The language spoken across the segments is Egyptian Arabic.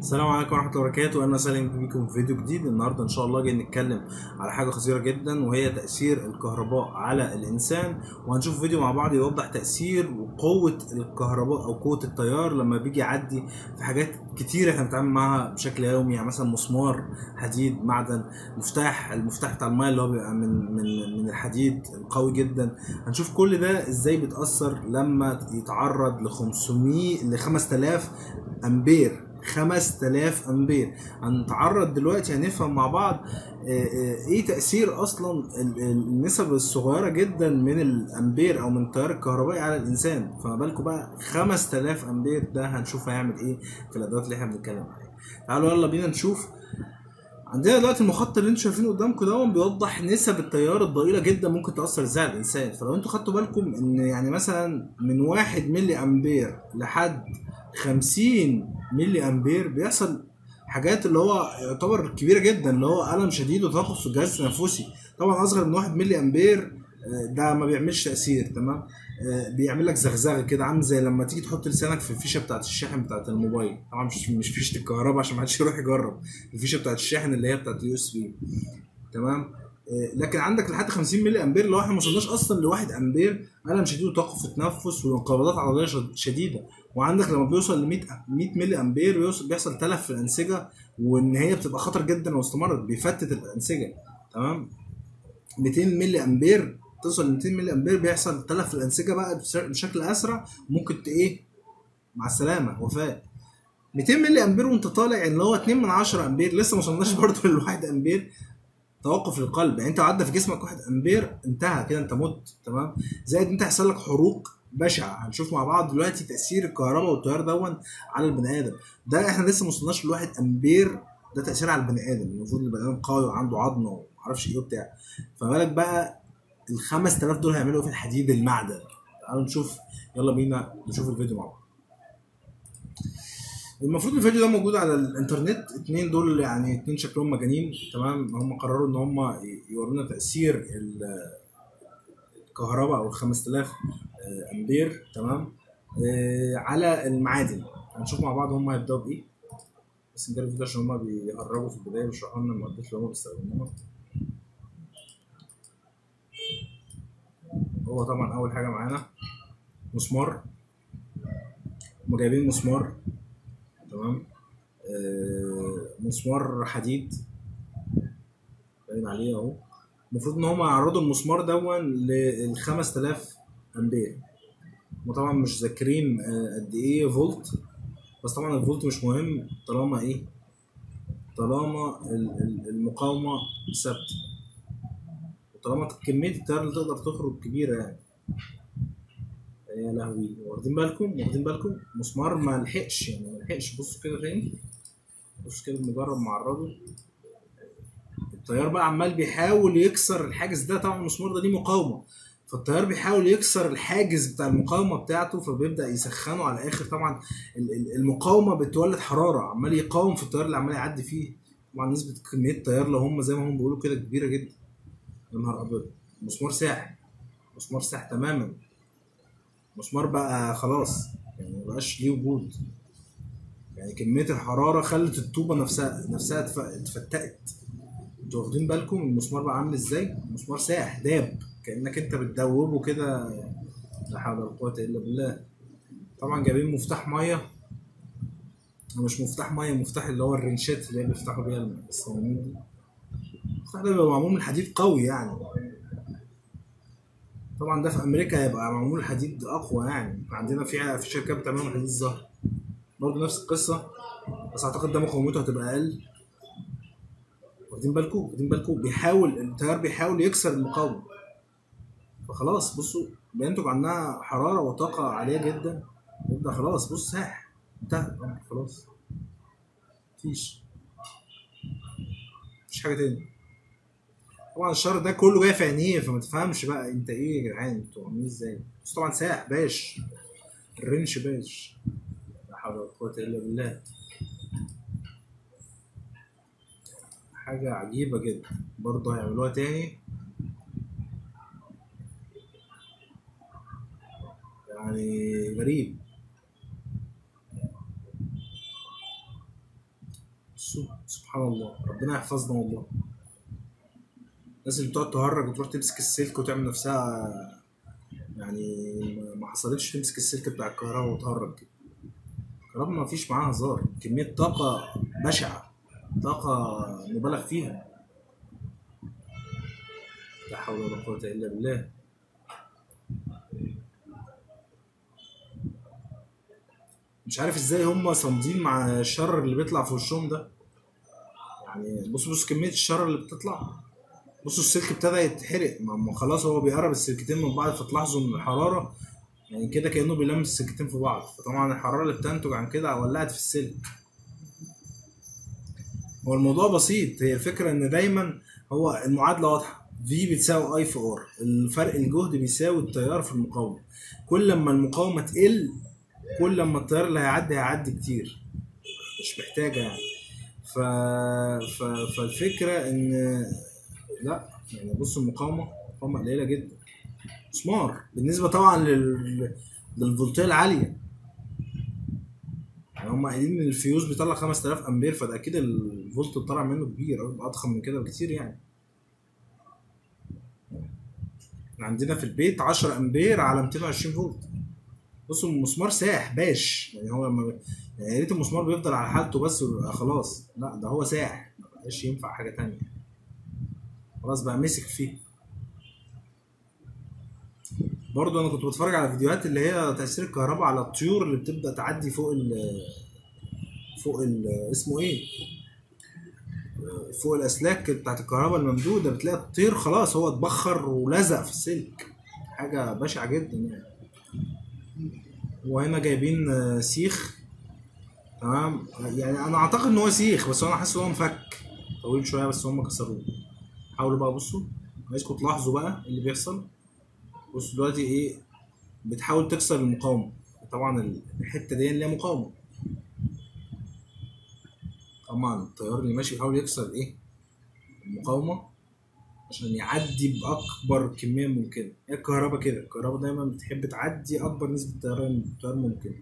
السلام عليكم ورحمة الله وبركاته أنا سالم بكم في فيديو جديد النهاردة إن شاء الله جاي نتكلم على حاجة خطيرة جدا وهي تأثير الكهرباء على الإنسان وهنشوف فيديو مع بعض يوضح تأثير وقوة الكهرباء أو قوة التيار لما بيجي يعدي في حاجات كتير إحنا بنتعامل معاها بشكل يومي يعني مثلا مسمار حديد معدن مفتاح المفتاح بتاع المايه اللي هو بيبقى من من من الحديد القوي جدا هنشوف كل ده إزاي بيتأثر لما يتعرض ل 500 ل 5000 أمبير 5000 امبير هنتعرض دلوقتي هنفهم مع بعض آه، آه، ايه تاثير اصلا ال- ال- النسب الصغيره جدا من الامبير او من التيار الكهربائي على الانسان فما بالكم بقى 5000 امبير ده هنشوف هيعمل ايه في الادوات اللي احنا بنتكلم عليها تعالوا يلا بينا نشوف عندنا دلوقتي المخطط اللي انتوا شايفينه قدامكم ده بيوضح نسب التيار الضئيله جدا ممكن تاثر ازاي على الانسان فلو انتوا خدتوا بالكم ان يعني مثلا من 1 ملي امبير لحد 50 ملي امبير بيحصل حاجات اللي هو يعتبر كبيره جدا اللي هو الم شديد وتوقف في الجهاز التنفسي طبعا اصغر من 1 ملي امبير آه، ده ما بيعملش تاثير تمام آه، بيعمل لك زغزغه كده عامل زي لما تيجي تحط لسانك في الفيشه بتاعت الشاحن بتاعت الموبايل طبعا مش مش فيشه الكهرباء عشان ما حدش يروح يجرب الفيشه بتاعت الشاحن اللي هي بتاعت اليو اس بي تمام آه، لكن عندك لحد 50 ملي امبير لو احنا ما وصلناش اصلا ل 1 امبير الم شديد وتوقف في التنفس وانقباضات عضليه شد- شديده وعندك لما بيوصل ل 100 100 ملي امبير بيوصل بيحصل تلف في الانسجه وان هي بتبقى خطر جدا لو استمرت بيفتت الانسجه تمام 200 ملي امبير توصل ل 200 ملي امبير بيحصل تلف في الانسجه بقى بس- بشكل اسرع ممكن ت- ايه مع السلامه وفاه 200 ملي امبير وانت طالع يعني اللي هو 2 من 10 امبير لسه ما وصلناش برضه لل 1 امبير توقف القلب يعني انت عدى في جسمك 1 امبير انتهى كده انت مت تمام زائد انت هيحصل لك حروق بشعه هنشوف مع بعض دلوقتي تاثير الكهرباء والتيار دون على البني ادم ده احنا لسه ما وصلناش ل 1 امبير ده تاثير على البني ادم المفروض البني ادم قوي وعنده عظمه ومعرفش ايه وبتاع فما بالك بقى ال 5000 دول هيعملوا ايه في الحديد المعدن تعالوا نشوف يلا بينا نشوف الفيديو مع بعض المفروض الفيديو ده موجود على الانترنت اتنين دول يعني اتنين شكلهم مجانين تمام هم قرروا ان هم يورونا تاثير ال- الكهرباء او ال 5000 امبير تمام آه، على المعادن هنشوف مع بعض هم هيبداوا بايه بس نجرب الفيديو عشان هم بيهربوا في البدايه ويشرحوا لنا المعدات اللي هم بيستخدموها هو طبعا اول حاجه معانا مسمار هم جايبين مسمار تمام آه، مسمار حديد باين عليه اهو المفروض ان هم يعرضوا المسمار دون لل 5000 امبير وطبعا مش ذاكرين آه، قد ايه فولت بس طبعا الفولت مش مهم طالما ايه طالما ال- ال- المقاومه ثابته وطالما كميه التيار اللي تقدر تخرج كبيره يعني يا لهوي واخدين بالكم واخدين بالكم مسمار ما لحقش يعني ما لحقش بصوا كده تاني بص كده مجرد معرضه التيار بقى عمال بيحاول يكسر الحاجز ده طبعا المسمار ده ليه مقاومه فالتيار بيحاول يكسر الحاجز بتاع المقاومه بتاعته فبيبدا يسخنه على الاخر طبعا ال- ال- المقاومه بتولد حراره عمال يقاوم في التيار اللي عمال يعدي فيه طبعا نسبه كميه التيار لو هم زي ما هم بيقولوا كده كبيره جدا يا نهار ابيض مسمار ساح مسمار ساح تماما مسمار بقى خلاص يعني مبقاش ليه وجود يعني كميه الحراره خلت الطوبه نفسها نفسها اتف- اتفتقت انتوا واخدين بالكم المسمار بقى عامل ازاي؟ المسمار ساح داب كانك انت بتدوبه كده لا حول ولا قوه الا بالله طبعا جايبين مفتاح ميه مش مفتاح ميه مفتاح اللي هو الرنشات اللي هي بيفتحوا بيها الصواميل دي المفتاح ده بيبقى معمول من حديد قوي يعني طبعا ده في امريكا هيبقى معمول حديد اقوى يعني عندنا في في شركات بتعمله من حديد الزهر برضه نفس القصه بس اعتقد ده مقاومته هتبقى اقل واخدين بالكم واخدين بالكم بيحاول التيار بيحاول يكسر المقاومه فخلاص بصوا بينتج عنها حراره وطاقه عاليه جدا يبدا خلاص بص ساح انتهى الامر خلاص مفيش مفيش حاجه تاني طبعا الشر ده كله جاي في عينيه فما تفهمش بقى انت ايه يا جدعان انتوا عاملين ازاي بس طبعا ساح باش الرنش باش لا حول ولا قوه الا بالله حاجة عجيبة جدا برضه هيعملوها تاني يعني غريب بصوا سبحان الله ربنا يحفظنا والله الناس اللي بتقعد تهرج وتروح تمسك السلك وتعمل نفسها يعني ما حصلتش تمسك السلك بتاع الكهرباء وتهرج كده الكهرباء ما فيش معاها هزار كمية طاقة بشعة طاقة مبالغ فيها لا حول ولا قوة إلا بالله مش عارف ازاي هم صامدين مع الشر اللي بيطلع في وشهم ده يعني بص بص كمية الشر اللي بتطلع بصوا السلك ابتدى يتحرق ما ما خلاص هو بيقرب السلكتين من بعض فتلاحظوا ان الحرارة يعني كده كأنه بيلمس السلكتين في بعض فطبعا الحرارة اللي بتنتج عن كده ولعت في السلك هو الموضوع بسيط هي الفكرة ان دايما هو المعادلة واضحة في بتساوي اي في ار الفرق الجهد بيساوي التيار في المقاومة كل لما المقاومة تقل كل لما التيار اللي هيعدي هيعدي كتير مش محتاجة يعني ف... ف... فالفكرة ان لا يعني بص المقاومة مقاومة قليلة جدا مسمار بالنسبة طبعا لل... للفولتية العالية يعني هم قايلين ان الفيوز بيطلع 5000 امبير فده اكيد الفولت اللي طالع منه كبير اضخم من كده بكتير يعني عندنا في البيت 10 امبير على 220 فولت بصوا المسمار ساح باش يعني هو ما يعني يا ريت المسمار بيفضل على حالته بس ويبقى خلاص لا ده هو ساح ما بقاش ينفع حاجه تانية خلاص بقى مسك فيه برضه انا كنت بتفرج على فيديوهات اللي هي تاثير الكهرباء على الطيور اللي بتبدا تعدي فوق ال فوق ال اسمه ايه فوق الاسلاك بتاعت الكهرباء الممدوده بتلاقي الطير خلاص هو اتبخر ولزق في السلك حاجه بشعه جدا يعني وهنا جايبين آه، سيخ تمام يعني انا اعتقد ان هو سيخ بس انا حاسس ان هو مفك طويل شويه بس هم كسروه حاولوا بقى بصوا عايزكم تلاحظوا بقى اللي بيحصل بصوا دلوقتي ايه بتحاول تكسر المقاومه طبعا الحته دي اللي هي مقاومه طبعا التيار اللي ماشي بيحاول يكسر ايه المقاومه عشان يعدي باكبر كميه ممكنه هي الكهرباء كده الكهرباء دايما بتحب تعدي اكبر نسبه تيار تيار ممكن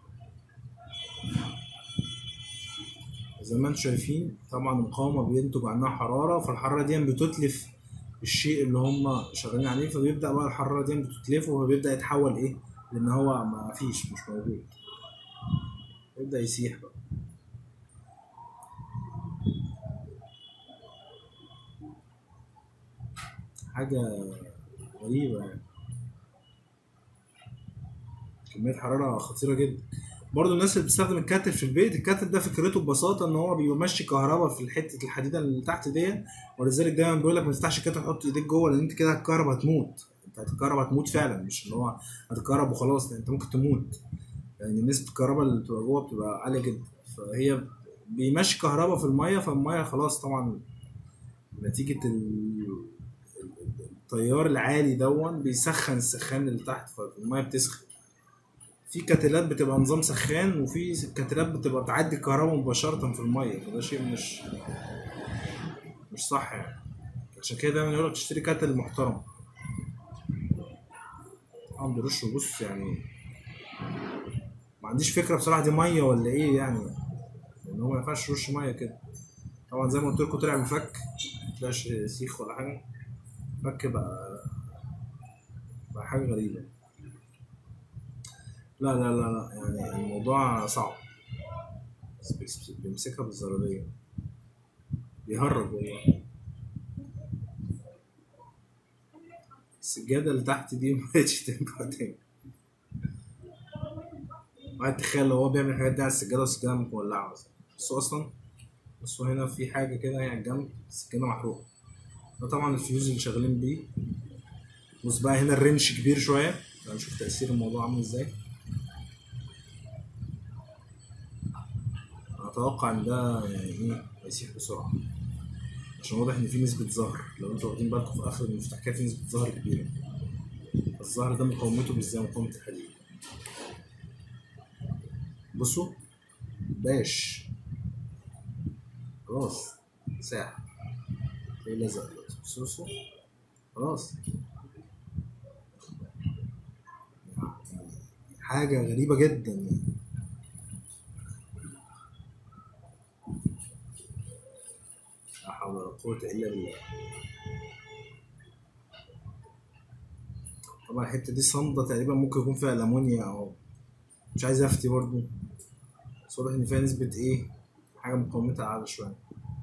زي ما انتم شايفين طبعا المقاومه بينتج عنها حراره فالحراره دي بتتلف الشيء اللي هم شغالين عليه فبيبدا بقى الحراره دي بتتلفه فبيبدا يتحول ايه لان هو ما فيش مش موجود يبدا يسيح بقى حاجة غريبة يعني كمية حرارة خطيرة جدا برضه الناس اللي بتستخدم الكاتل في البيت الكاتل ده فكرته ببساطة ان هو بيمشي كهرباء في حتة الحديدة اللي تحت دي ولذلك دايما بيقول لك ما تفتحش الكاتل تحط ايديك جوه لان انت كده الكهرباء هتموت انت الكهرباء هتموت فعلا مش ان هو هتتكهرب وخلاص انت ممكن تموت يعني نسبة الكهرباء اللي بتبقى جوه بتبقى عالية جدا فهي بيمشي كهرباء في المية فالمية خلاص طبعا نتيجة ال- التيار العالي دون بيسخن السخان اللي تحت فالميه بتسخن في كاتلات بتبقى نظام سخان وفي كاتلات بتبقى بتعدي الكهرباء مباشرة في المية فده شيء مش مش صح يعني عشان كده دايما يقولك تشتري كاتل محترم طبعا بيرش بص يعني ما عنديش فكرة بصراحة دي مية ولا ايه يعني لان هو ما ينفعش يرش مية كده طبعا زي ما قلت لكم طلع مفك مطلعش سيخ ولا حاجة فك بقى بقى حاجة غريبة لا لا لا لا يعني الموضوع صعب بس بيس- بيمسكها بالزرارية بيهرج والله السجادة اللي تحت دي مبقتش تنفع تاني واحد تخيل لو هو بيعمل الحاجات دي على السجادة والسجادة مولعة مثلا بصوا أصلا بصوا هنا في حاجة كده هي على الجنب السجادة محروقة ده طبعا الفيوز اللي شغالين بيه بص بقى هنا الرينش كبير شوية تعال نشوف تأثير الموضوع عامل ازاي أتوقع إن ده يعني إيه هيسيح بسرعة عشان واضح إن في نسبة زهر لو انتوا واخدين بالكم في آخر المفتاح كده في نسبة زهر كبيرة الزهر ده مقاومته مش زي مقاومة الحديد بصوا باش خلاص ساح ايه لزق دلوقتي بصوا بصوا خلاص حاجة غريبة جدا يعني لا حول ولا قوة إلا بالله طبعا الحتة دي صامدة تقريبا ممكن يكون فيها الأمونيا أو مش عايز أفتي برضو بس واضح إن فيها نسبة إيه حاجة مقاومتها أعلى شوية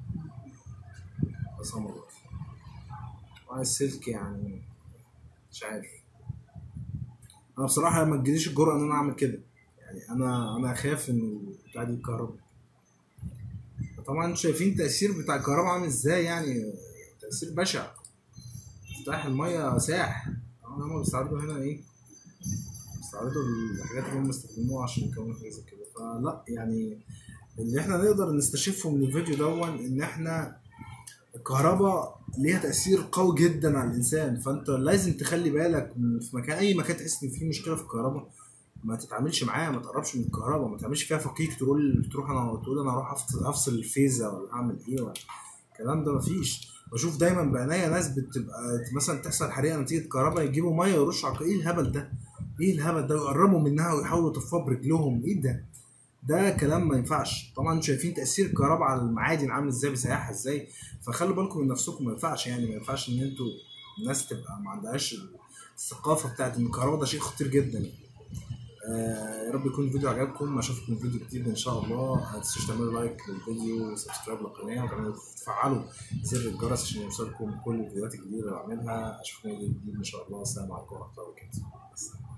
فصمدت طبعا السلك يعني مش عارف أنا بصراحة ما تجيليش الجرأة إن أنا أعمل كده يعني أنا أنا أخاف إن بتاع دي الكهرباء طبعا انتوا شايفين التأثير بتاع الكهرباء عامل ازاي يعني تأثير بشع افتتاح المية ساح طبعا هما بيستعرضوا هنا ايه بيستعرضوا الحاجات اللي هم استخدموها عشان يكونوا حاجة زي كده فلا يعني اللي احنا نقدر نستشفه من الفيديو دون ان احنا الكهرباء ليها تأثير قوي جدا على الإنسان فأنت لازم تخلي بالك من- في مكان أي مكان تحس إن فيه مشكلة في الكهرباء ما تتعاملش معاها ما تقربش من الكهرباء ما تعملش فيها فقيق تقول تروح انا تقول انا اروح افصل افصل الفيزا ولا اعمل ايه ولا الكلام ده مفيش بشوف دايما بعناية ناس بتبقى مثلا تحصل حريقه نتيجه كهرباء يجيبوا ميه ويرشوا على ايه الهبل ده؟ ايه الهبل ده؟ ويقربوا منها ويحاولوا يطفوها برجلهم ايه ده؟ ده كلام ما ينفعش طبعا انتوا شايفين تاثير الكهرباء على المعادن عامل ازاي بيسيحها ازاي فخلوا بالكم من نفسكم ما ينفعش يعني ما ينفعش ان انتوا الناس تبقى ما عندهاش الثقافه بتاعت ان الكهرباء ده شيء خطير جدا آه يا رب يكون الفيديو عجبكم اشوفكم في فيديو جديد ان شاء الله ما تنسوش تعملوا لايك للفيديو وسبسكرايب للقناه وتعملوا تفعلوا زر الجرس عشان يوصلكم كل الفيديوهات الجديده اللي بعملها اشوفكم في فيديو جديد ان شاء الله السلام عليكم ورحمه الله وبركاته